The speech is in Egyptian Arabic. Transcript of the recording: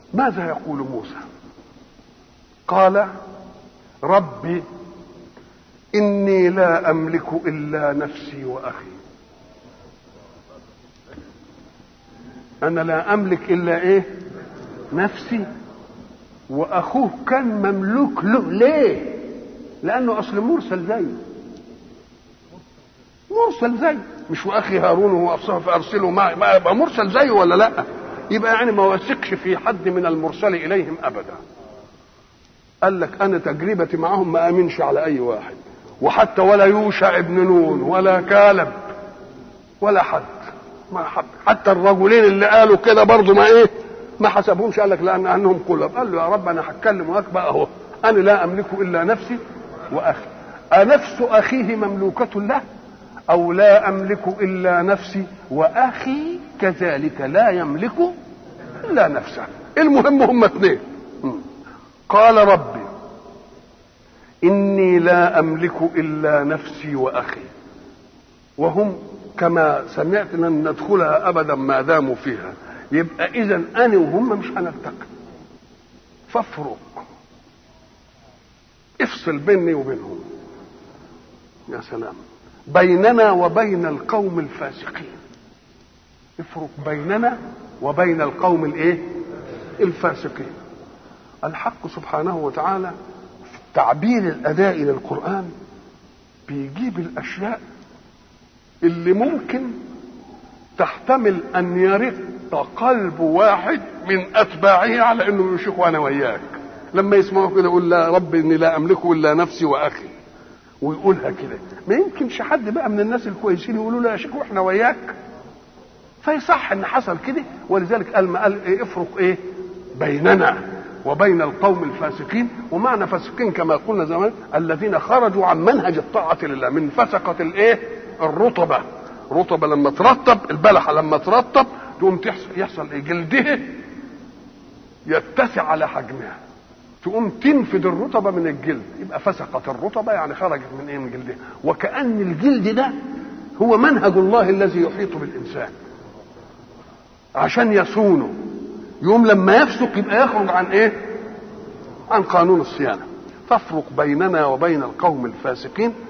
ماذا يقول موسى قال ربي إني لا أملك إلا نفسي وأخي أنا لا أملك إلا إيه نفسي وأخوه كان مملوك له ليه لأنه أصل مرسل زيه مرسل زيه مش واخي هارون هو افصح فارسله معي ما يبقى مرسل زيه ولا لا يبقى يعني ما وثقش في حد من المرسل اليهم ابدا قال لك انا تجربتي معهم ما امنش على اي واحد وحتى ولا يوشع ابن نون ولا كالب ولا حد ما حد حتى الرجلين اللي قالوا كده برضه ما ايه ما حسبهمش قال لك لان انهم قلب قال له يا رب انا هتكلم معاك بقى اهو انا لا املك الا نفسي واخي انفس اخيه مملوكه له او لا املك الا نفسي واخي كذلك لا يملك الا نفسه المهم هم اثنين قال ربي اني لا املك الا نفسي واخي وهم كما سمعت لن ندخلها ابدا ما داموا فيها يبقى اذا انا وهم مش هنلتقي فافرق افصل بيني وبينهم يا سلام بيننا وبين القوم الفاسقين افرق بيننا وبين القوم الايه الفاسقين الحق سبحانه وتعالى في التعبير الادائي للقران بيجيب الاشياء اللي ممكن تحتمل ان يرق قلب واحد من اتباعه على انه يشيخ وانا وياك لما يسمعوا كده يقول لا رب اني لا املك الا نفسي واخي ويقولها كده ما يمكنش حد بقى من الناس الكويسين يقولوا له يا شيخ واحنا وياك فيصح ان حصل كده ولذلك قال ما قال إيه افرق ايه بيننا وبين القوم الفاسقين ومعنى فاسقين كما قلنا زمان الذين خرجوا عن منهج الطاعة لله من فسقة الايه الرطبة رطبة لما ترطب البلحة لما ترطب تقوم تحصل يحصل ايه جلدها يتسع على حجمها تقوم تنفد الرطبة من الجلد يبقى فسقت الرطبة يعني خرجت من ايه من جلدها وكأن الجلد ده هو منهج الله الذي يحيط بالإنسان عشان يصونه يوم لما يفسق يبقى يخرج عن ايه عن قانون الصيانة تفرق بيننا وبين القوم الفاسقين